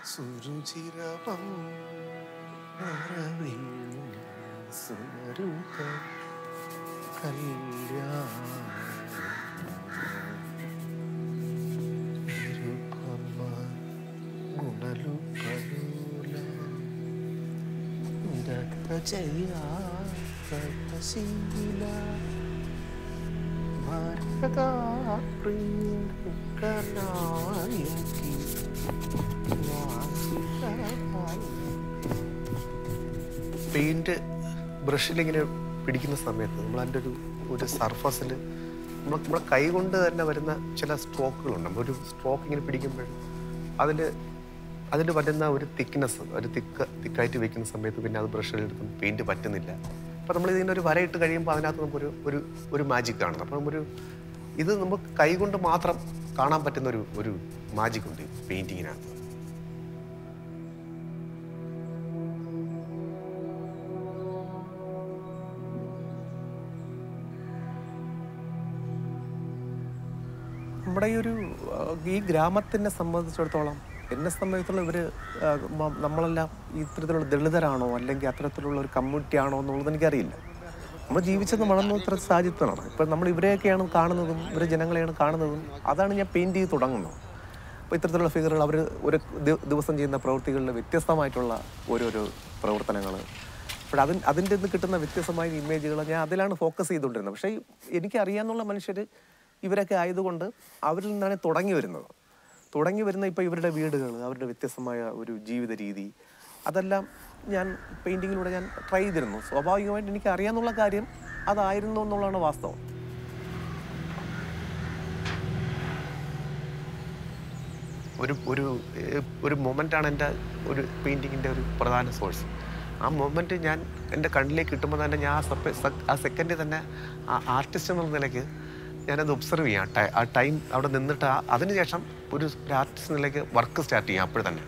സുരുചിരവം മറവിൽ സുമരുക കല്യാണ గుణలు కలుల నిరతజయ తపశీల భారగా ప్రియకనాయకి പെയിന്റ് ബ്രഷിൽ ഇങ്ങനെ പിടിക്കുന്ന സമയത്ത് നമ്മൾ അതിൻ്റെ ഒരു ഒരു സർഫസിൽ നമ്മൾ നമ്മുടെ കൈ കൊണ്ട് തന്നെ വരുന്ന ചില സ്ട്രോക്കുകളുണ്ട് നമ്മൾ ഒരു സ്ട്രോക്ക് ഇങ്ങനെ പിടിക്കുമ്പോൾ അതിൽ അതിൽ വരുന്ന ഒരു തിക്നെസ് ഒരു തിക്ക് തിക്കായിട്ട് വെക്കുന്ന സമയത്ത് പിന്നെ അത് ബ്രഷിൽ എടുക്കും പെയിന്റ് പറ്റുന്നില്ല അപ്പോൾ നമ്മൾ ഇതിങ്ങനെ ഒരു വരയിട്ട് കഴിയുമ്പോൾ അതിനകത്ത് നമുക്കൊരു ഒരു ഒരു മാജിക് കാണുന്നത് അപ്പോൾ നമ്മൊരു ഇത് നമുക്ക് കൈ കൊണ്ട് മാത്രം കാണാൻ പറ്റുന്ന ഒരു ഒരു മാജിക് ഉണ്ട് പെയിന്റിങ്ങിനകത്ത് നമ്മുടെ ഈ ഒരു ആ, ഈ ഗ്രാമത്തിനെ സംബന്ധിച്ചിടത്തോളം എന്നെ സംബന്ധിച്ചിടത്തോളം ഇവർ നമ്മളെല്ലാം ഈ ഇത്തരത്തിലുള്ള ദളിതരാണോ അല്ലെങ്കിൽ അത്തരത്തിലുള്ള ഒരു കമ്മ്യൂണിറ്റി ആണോ എന്നുള്ളത് എനിക്കറിയില്ല നമ്മൾ ജീവിച്ചത് വളർന്ന ഇത്ര സാഹചര്യത്തിലാണ് ഇപ്പം നമ്മൾ ഇവരെയൊക്കെയാണ് കാണുന്നതും ഇവരെ ജനങ്ങളെയാണ് കാണുന്നതും അതാണ് ഞാൻ പെയിൻറ് ചെയ്ത് തുടങ്ങുന്നത് അപ്പോൾ ഇത്തരത്തിലുള്ള ഫിഗറുകൾ അവർ ഒരു ദി- ദിവസം ചെയ്യുന്ന പ്രവൃത്തികളിൽ വ്യത്യസ്തമായിട്ടുള്ള ഓരോരോ പ്രവർത്തനങ്ങൾ അപ്പോൾ അതിന് അതിൻ്റെ നിന്ന് കിട്ടുന്ന വ്യത്യസ്തമായ ഇമേജുകൾ ഞാൻ അതിലാണ് ഫോക്കസ് ചെയ്തുകൊണ്ടിരുന്നത് പക്ഷേ ഈ എനിക്കറിയാവുന്ന മനുഷ്യർ ഇവരൊക്കെ ആയതുകൊണ്ട് അവരിൽ നിന്നാണ് തുടങ്ങി വരുന്നത് തുടങ്ങി വരുന്ന ഇപ്പോൾ ഇവരുടെ വീടുകൾ അവരുടെ വ്യത്യസ്തമായ ഒരു ജീവിത രീതി അതെല്ലാം ഞാൻ പെയിൻറ്റിങ്ങിലൂടെ ഞാൻ ട്രൈ ചെയ്തിരുന്നു സ്വാഭാവികമായിട്ട് എനിക്ക് അറിയാമെന്നുള്ള കാര്യം അതായിരുന്നു എന്നുള്ളതാണ് വാസ്തവം ഒരു ഒരു ഏഹ്, ഒരു മൊമെൻ്റാണ് എൻ്റെ ഒരു പെയിൻറ്റിങ്ങിൻ്റെ ഒരു പ്രധാന സോഴ്സ് ആ മൊമെൻറ്റ് ഞാൻ എൻ്റെ കണ്ണിലേക്ക് കിട്ടുമ്പോൾ തന്നെ ഞാൻ ആ സപ്പ സ- ആ സെക്കൻഡിൽ തന്നെ ആ ആർട്ടിസ്റ്റ് എന്നുള്ള നിലയ്ക്ക് ഞാനത് ഒബ്സർവ് ചെയ്യാം ടൈ- ആ ടൈം അവിടെ നിന്നിട്ട് ആ അതിനുശേഷം ഒരു ആർട്ടിസ്റ്റ് നിലയ്ക്ക് വർക്ക് സ്റ്റാർട്ട് ചെയ്യാം അപ്പോൾ തന്നെ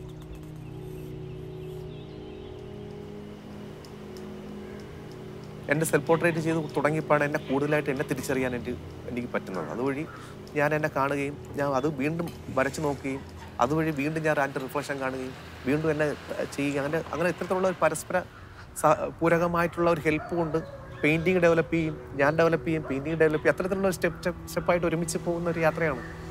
എൻ്റെ സെൽഫ് പോർട്രേറ്റ് ചെയ്ത് തുടങ്ങിയപ്പോഴാണ് എന്നെ കൂടുതലായിട്ട് എന്നെ തിരിച്ചറിയാൻ എനിക്ക് എനിക്ക് പറ്റുന്നത് അതുവഴി ഞാൻ എന്നെ കാണുകയും ഞാൻ അത് വീണ്ടും വരച്ചു നോക്കുകയും അതുവഴി വീണ്ടും ഞാൻ അതിൻ്റെ റിഫ്ലക്ഷൻ കാണുകയും വീണ്ടും എന്നെ ചെയ്യുക അങ്ങനെ അങ്ങനെ ഇത്തരത്തിലുള്ള ഒരു പരസ്പര സ- പൂരകമായിട്ടുള്ള ഒരു ഹെൽപ്പ് കൊണ്ട് പെയിൻറ്റിങ് ഡെവലപ്പ് ചെയ്യും ഞാൻ ഡെവലപ്പ് ചെയ്യും പെയിൻറ്റിങ് ഡെവലപ്പ് ചെയ്യും അത്തരത്തിലുള്ള സ്റ്റെപ്പ് സ്റ്റെപ്പ് സ്റ്റെപ്പായിട്ട് ഒരുമിച്ച് പോകുന്ന ഒരു യാത്രയാണ്